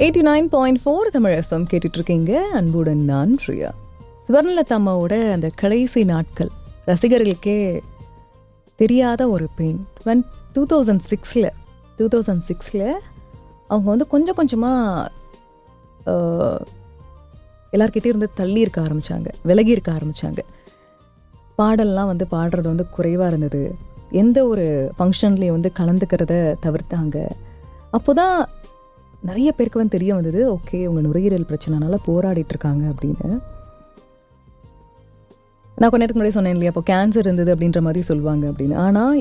eighty nine point four Tamil FM கேட்டுட்டு இருக்கீங்க அன்புடன் நான் பிரியா சுவர்ணலதா அம்மாவோட அந்த கடைசி நாட்கள் ரசிகர்களுக்கே தெரியாத ஒரு பெயின் ஒன் டூ தௌசண்ட் சிக்ஸில் டூ தௌசண்ட் சிக்ஸில் அவங்க வந்து கொஞ்சம் கொஞ்சமாக எல்லார்கிட்டயும் இருந்து தள்ளி இருக்க ஆரம்பித்தாங்க விலகி இருக்க ஆரம்பித்தாங்க பாடல்லாம் வந்து பாடுறது வந்து குறைவாக இருந்தது எந்த ஒரு ஃபங்க்ஷன்லேயும் வந்து கலந்துக்கிறத தவிர்த்தாங்க அப்போ தான் நிறைய பேருக்கு வந்து தெரிய வந்தது ஓகே உங்கள் நுரையீரல் பிரச்சனைனால போராடிட்டு இருக்காங்க அப்படின்னு நான் கொஞ்ச நேரத்துக்கு முன்னாடி சொன்னேன் இல்லையா அப்போ கேன்சர் இருந்தது அப்படின்ற மாதிரி சொல்லுவாங்க அப்படின்னு ஆனால்